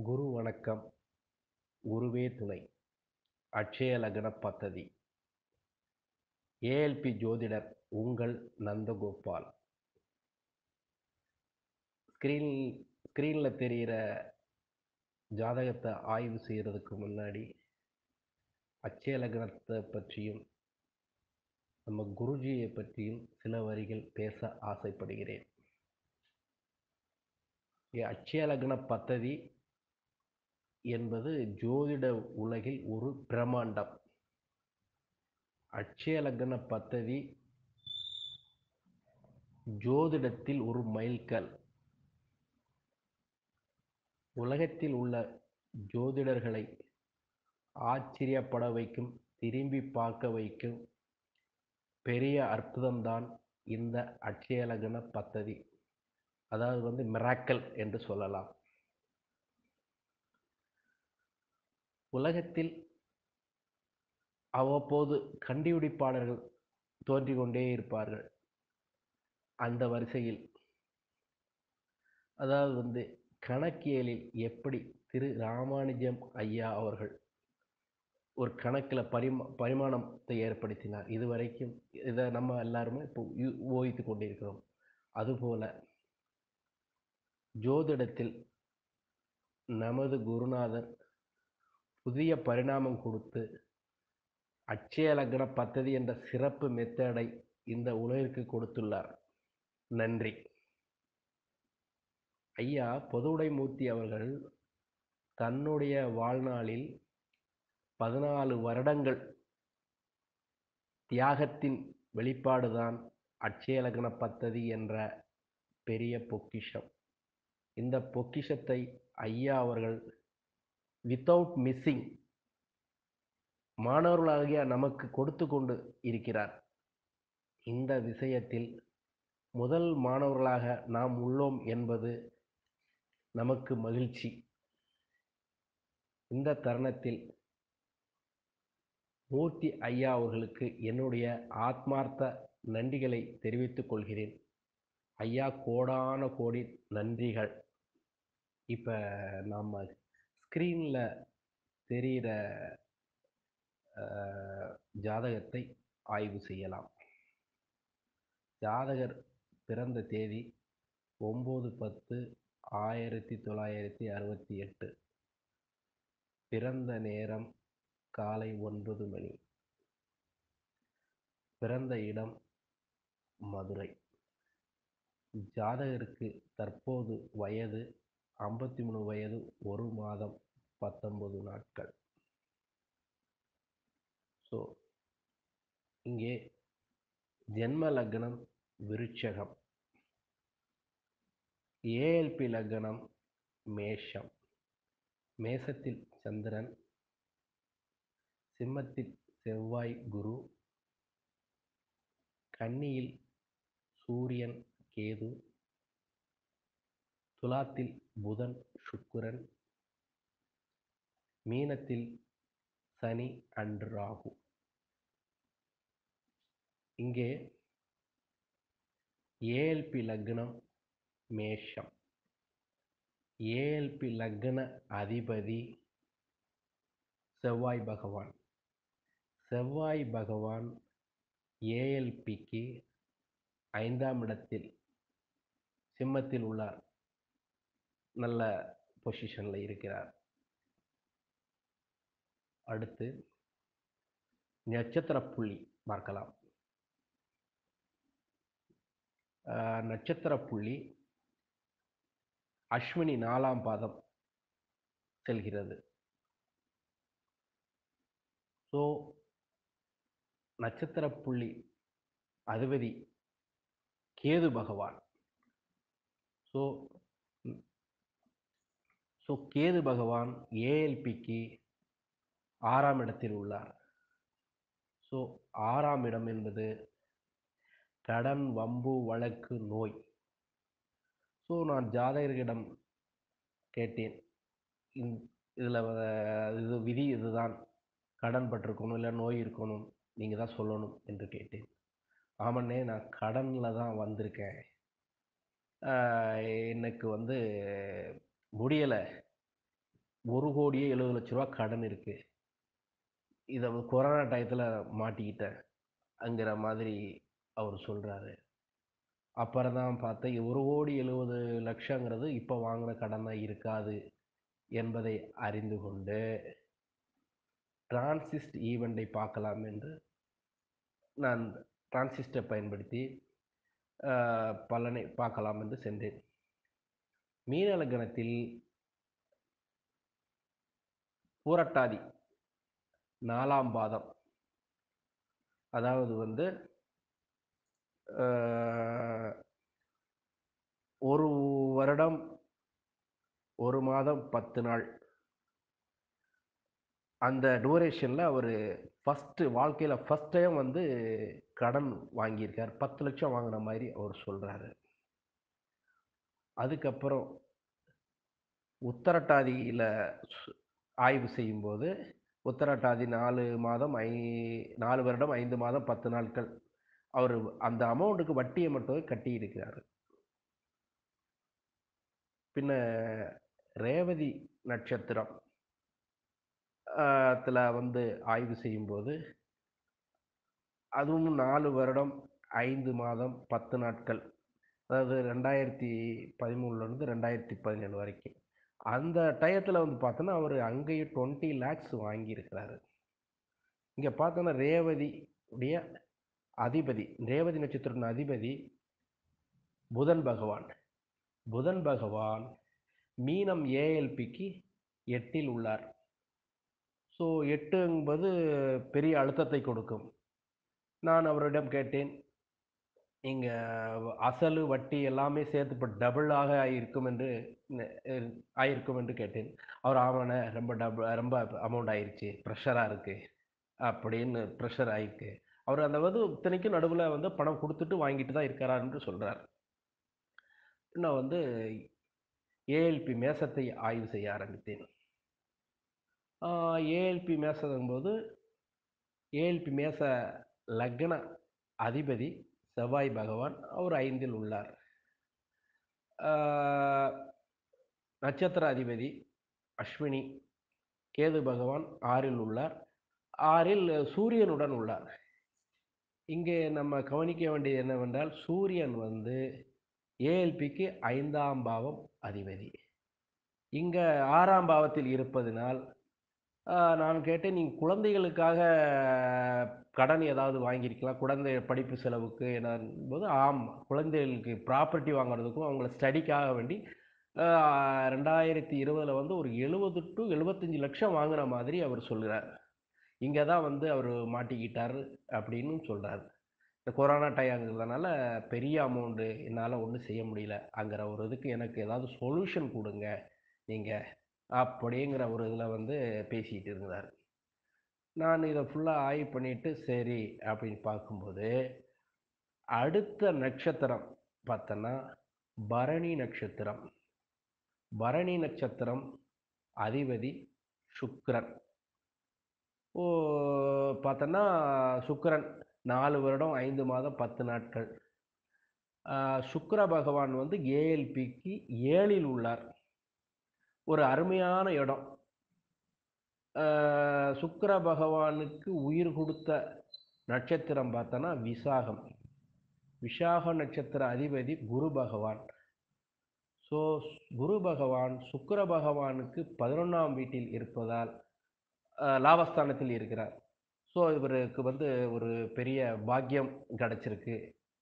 குரு வணக்கம் குருவே துணை அட்சய லக்ன பத்ததி ஏஎல்பி ஜோதிடர் உங்கள் நந்தகோபால் ஸ்க்ரீன் ஸ்க்ரீனில் தெரிகிற ஜாதகத்தை ஆய்வு செய்கிறதுக்கு முன்னாடி அட்சய லக்னத்தை பற்றியும் நம்ம குருஜியை பற்றியும் சில வரிகள் பேச ஆசைப்படுகிறேன் இ- அட்சய லக்ன பத்ததி என்பது ஜோதிட உலகில் ஒரு பிரம்மாண்டம் அட்சய லக்ன பத்ததி ஜோதிடத்தில் ஒரு மைல்கல் உலகத்தில் உள்ள ஜோதிடர்களை ஆச்சரியப்பட வைக்கும் திரும்பி பார்க்க வைக்கும் பெரிய அற்புதம்தான் இந்த அட்சய லக்ன பத்ததி அதாவது வந்து மிராக்கல் என்று சொல்லலாம் உலகத்தில் அவ்வப்போது கண்டுபிடிப்பாளர்கள் தோன்றிக் கொண்டே இருப்பார்கள் அந்த வரிசையில் அதாவது வந்து கணக்கியலில் எப்படி திரு ராமானுஜம் ஐயா அவர்கள் ஒரு கணக்கில் பரிமா பரிமாணத்தை ஏற்படுத்தினார் இதுவரைக்கும் இதை நம்ம எல்லாருமே இப்போ யூ- ஊகித்து கொண்டிருக்கிறோம் அதுபோல ஜோதிடத்தில் நமது குருநாதர் புதிய பரிணாமம் கொடுத்து அட்சய லக்ன பத்ததி என்ற சிறப்பு மெத்தடை இந்த உலகிற்கு கொடுத்துள்ளார் நன்றி ஐயா பொதுவுடைமூர்த்தி அவர்கள் தன்னுடைய வாழ்நாளில் பதினாலு வருடங்கள் தியாகத்தின் வெளிப்பாடுதான் அட்சய லக்ன பத்ததி என்ற பெரிய பொக்கிஷம் இந்த பொக்கிஷத்தை ஐயா அவர்கள் வித்தவுட் மிஸ்ஸிங் மாணவர்களாகிய நமக்கு கொடுத்து கொண்டு இருக்கிறார் இந்த விஷயத்தில் முதல் மாணவர்களாக நாம் உள்ளோம் என்பது நமக்கு மகிழ்ச்சி இந்த தருணத்தில் மூர்த்தி ஐயா அவர்களுக்கு என்னுடைய ஆத்மார்த்த நன்றிகளை தெரிவித்துக் கொள்கிறேன் ஐயா கோடான கோடி நன்றிகள் இப்போ நாம் ஸ்க்ரீனில் தெரிகிற ஜாதகத்தை ஆய்வு செய்யலாம் ஜாதகர் பிறந்த தேதி ஒம்பது பத்து ஆயிரத்தி தொள்ளாயிரத்தி அறுபத்தி எட்டு பிறந்த நேரம் காலை ஒன்பது மணி பிறந்த இடம் மதுரை ஜாதகருக்கு தற்போது வயது ஐம்பத்தி மூணு வயது ஒரு மாதம் பத்தொன்பது நாட்கள் ஸோ இங்கே ஜென்ம லக்னம் விருட்சகம் ஏஎல்பி லக்னம் மேஷம் மேசத்தில் சந்திரன் சிம்மத்தில் செவ்வாய் குரு கன்னியில் சூரியன் கேது துலாத்தில் புதன் சுக்கிரன் மீனத்தில் சனி அண்ட் ராகு இங்கே ஏஎல்பி லக்னம் மேஷம் ஏஎல்பி லக்ன அதிபதி செவ்வாய் பகவான் செவ்வாய் பகவான் ஏஎல்பிக்கு ஐந்தாம் இடத்தில் சிம்மத்தில் உள்ளார் நல்ல பொசிஷனில் இருக்கிறார் அடுத்து நட்சத்திர புள்ளி பார்க்கலாம் ஆஹ் நட்சத்திர புள்ளி அஸ்வினி நாலாம் பாதம் செல்கிறது ஸோ நட்சத்திர புள்ளி அதிபதி கேது பகவான் ஸோ ஸோ கேது பகவான் ஏஎல்பிக்கு ஆறாம் இடத்தில் உள்ளார் ஸோ ஆறாம் இடம் என்பது கடன் வம்பு வழக்கு நோய் ஸோ நான் ஜாதகர்களிடம் கேட்டேன் இதில் இது விதி இதுதான் கடன் பட்டிருக்கணும் இல்லை நோய் இருக்கணும் நீங்கள் தான் சொல்லணும் என்று கேட்டேன் ஆமாண்ணே நான் கடனில் தான் வந்திருக்கேன் ஆஹ் எனக்கு வந்து முடியலை ஒரு கோடியே எழுபது லட்ச ரூபா கடன் இருக்கு இதை கொரோனா டயத்தில் மாட்டிக்கிட்டேன் அங்கிற மாதிரி அவர் சொல்கிறாரு அப்புறம் தான் பார்த்தேன் ஒரு கோடி எழுபது லட்சங்கிறது இப்போ வாங்கின கடனாக இருக்காது என்பதை அறிந்து கொண்டு டிரான்சிஸ்ட் ஈவெண்ட்டை பார்க்கலாம் என்று நான் டிரான்சிஸ்டை பயன்படுத்தி ஆஹ், பலனை பார்க்கலாம் என்று சென்றேன் மீனலக்கணத்தில் பூரட்டாதி நாலாம் பாதம் அதாவது வந்து ஆஹ், ஒரு வருடம் ஒரு மாதம் பத்து நாள் அந்த டூரேஷனில் அவர் ஃபஸ்ட்டு வாழ்க்கையில் ஃபஸ்ட் டைம் வந்து கடன் வாங்கியிருக்கார் பத்து லட்சம் வாங்கின மாதிரி அவர் சொல்கிறாரு அதுக்கப்புறம் உத்தரட்டாதியில் ஆய்வு செய்யும்போது உத்தரட்டாதி நாலு மாதம் ஐ நாலு வருடம் ஐந்து மாதம் பத்து நாட்கள் அவர் அந்த அமௌண்ட்டுக்கு வட்டியை மட்டும் கட்டியிருக்கிறார் பின்ன ரேவதி நட்சத்திரம் த்துல வந்து ஆய்வு செய்யும்போது அதுவும் நாலு வருடம் ஐந்து மாதம் பத்து நாட்கள் அதாவது ரெண்டாயிரத்தி பதிமூணுலேருந்து ரெண்டாயிரத்தி பதினேழு வரைக்கும் அந்த டயத்தில் வந்து பார்த்தோன்னா அவர் அங்கேயும் டுவெண்ட்டி லேக்ஸ் வாங்கியிருக்கிறாரு இங்கே பார்த்தோன்னா ரேவதி உடைய அதிபதி ரேவதி நட்சத்திரத்தின் அதிபதி புதன் பகவான் புதன் பகவான் மீனம் ஏஎல்பிக்கு எட்டில் உள்ளார் ஸோ எட்டு என்பது பெரிய அழுத்தத்தை கொடுக்கும் நான் அவரிடம் கேட்டேன் இங்கே அசலு வட்டி எல்லாமே சேர்த்து இப்போ டபுளாக இருக்கும் என்று ந- அஹ் ஆயிருக்கும் என்று கேட்டேன் அவர் ஆமாண்ணே ரொம்ப டபுள் ரொம்ப அமௌண்ட் ஆயிருச்சு ப்ரெஷராக இருக்குது அப்படின்னு ப்ரெஷர் ஆயிருக்கு அவர் அந்த வந்து இத்தனைக்கும் நடுவில் வந்து பணம் கொடுத்துட்டு வாங்கிட்டு தான் இருக்கிறார் என்று சொல்கிறார் நான் வந்து ஏஎல்பி மேசத்தை ஆய்வு செய்ய ஆரம்பித்தேன் ஏஎல்பி மேசங்கும்போது ஏஎல்பி மேச லக்ன அதிபதி செவ்வாய் பகவான் அவர் ஐந்தில் உள்ளார் ஆஹ், நட்சத்திர அதிபதி அஸ்வினி கேது பகவான் ஆறில் உள்ளார் ஆறில் சூரியனுடன் உள்ளார் இங்கே நம்ம கவனிக்க வேண்டியது என்னவென்றால் சூரியன் வந்து ஏஎல்பிக்கு ஐந்தாம் பாவம் அதிபதி இங்கே ஆறாம் பாவத்தில் இருப்பதினால் ஆஹ், நான் கேட்டேன் நீங்கள் குழந்தைகளுக்காக கடன் ஏதாவது வாங்கியிருக்கலாம் குழந்தை படிப்பு செலவுக்கு போது ஆம் குழந்தைகளுக்கு ப்ராப்பர்ட்டி வாங்குறதுக்கும் அவங்கள ஸ்டடிக்காக வேண்டி ஆஹ், ரெண்டாயிரத்தி இருபதில் வந்து ஒரு எழுபது டு எழுபத்தஞ்சு லட்சம் வாங்கின மாதிரி அவர் சொல்கிறார் இங்கே தான் வந்து அவர் மாட்டிக்கிட்டார் அப்படின்னு சொல்கிறார் இந்த கொரோனா டயங்கிறதுனால பெரிய அமௌண்ட்டு என்னால் ஒன்றும் செய்ய முடியல அங்கிற ஒரு இதுக்கு எனக்கு ஏதாவது சொல்யூஷன் கொடுங்க நீங்கள் அப்படிங்கிற ஒரு இதில் வந்து பேசிக்கிட்டு இருந்தார் நான் இதை ஃபுல்லாக ஆய்வு பண்ணிட்டு சரி அப்படின்னு பார்க்கும்போது அடுத்த நட்சத்திரம் பார்த்தோன்னா பரணி நட்சத்திரம் பரணி நட்சத்திரம் அதிபதி சுக்கிரன் ஓ பார்த்தோன்னா சுக்கிரன் நாலு வருடம் ஐந்து மாதம் பத்து நாட்கள் ஆஹ் சுக்கிர பகவான் வந்து ஏஎல்பிக்கு ஏழில் உள்ளார் ஒரு அருமையான இடம் ஆஹ் சுக்கிர பகவானுக்கு உயிர் கொடுத்த நட்சத்திரம் பார்த்தோன்னா விசாகம் விசாக நட்சத்திர அதிபதி குரு பகவான் ஸோ குரு பகவான் சுக்கிர பகவானுக்கு பதினொன்றாம் வீட்டில் இருப்பதால் ஆஹ் லாபஸ்தானத்தில் இருக்கிறார் ஸோ இவருக்கு வந்து ஒரு பெரிய பாக்கியம் கிடைச்சிருக்கு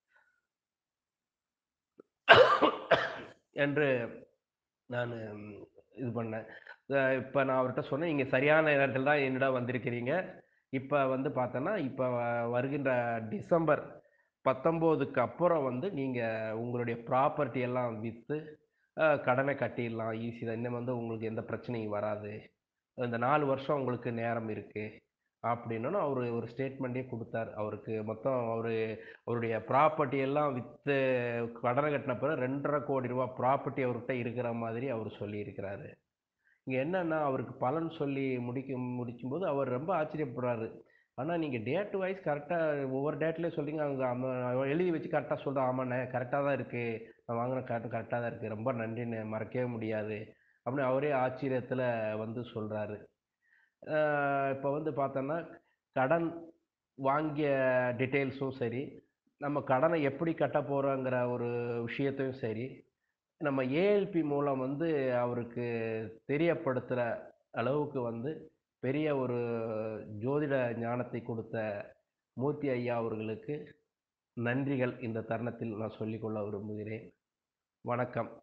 என்று நான் இது பண்ணேன் இப்போ நான் அவர்கிட்ட சொன்னேன் நீங்கள் சரியான நேரத்தில் தான் என்னிடம் வந்திருக்கிறீங்க இப்போ வந்து பார்த்தோன்னா இப்போ வருகின்ற டிசம்பர் பத்தொம்போதுக்கு அப்புறம் வந்து நீங்கள் உங்களுடைய ப்ராப்பர்ட்டி எல்லாம் விற்று கடனை கட்டிடலாம் ஈஸி தான் இன்னும் வந்து உங்களுக்கு எந்த பிரச்சனையும் வராது இந்த நாலு வருஷம் உங்களுக்கு நேரம் இருக்குது அப்படின்னா அவர் ஒரு ஸ்டேட்மெண்ட்டே கொடுத்தார் அவருக்கு மொத்தம் அவர் அவருடைய ப்ராப்பர்ட்டி எல்லாம் விற்று கடனை கட்டின பிறகு ரெண்டரை கோடி ரூபா ப்ராப்பர்ட்டி அவர்கிட்ட இருக்கிற மாதிரி அவர் சொல்லியிருக்கிறாரு இங்கே என்னன்னா அவருக்கு பலன் சொல்லி முடிக்கும் முடிக்கும்போது அவர் ரொம்ப ஆச்சரியப்படுறாரு ஆனால் நீங்கள் டேட் வைஸ் கரெக்டாக ஒவ்வொரு டேட்லேயும் சொல்றீங்க அவங்க ஆமா- எழுதி வச்சு கரெக்டாக சொல்கிறேன் ஆமாண்ணே கரெக்டாக தான் இருக்குது நான் வாங்கின கரெக்ட் கரெக்டாக தான் இருக்குது ரொம்ப நன்றிண்ணே மறக்கவே முடியாது அப்படின்னு அவரே ஆச்சரியத்தில் வந்து சொல்கிறாரு இப்போ வந்து பார்த்தோன்னா கடன் வாங்கிய டீட்டெயில்ஸும் சரி நம்ம கடனை எப்படி கட்ட போகிறோங்கிற ஒரு விஷயத்தையும் சரி நம்ம ஏஎல்பி மூலம் வந்து அவருக்கு தெரியப்படுத்துகிற அளவுக்கு வந்து பெரிய ஒரு ஜோதிட ஞானத்தை கொடுத்த மூர்த்தி ஐயா அவர்களுக்கு நன்றிகள் இந்த தருணத்தில் நான் சொல்லிக்கொள்ள விரும்புகிறேன் வணக்கம்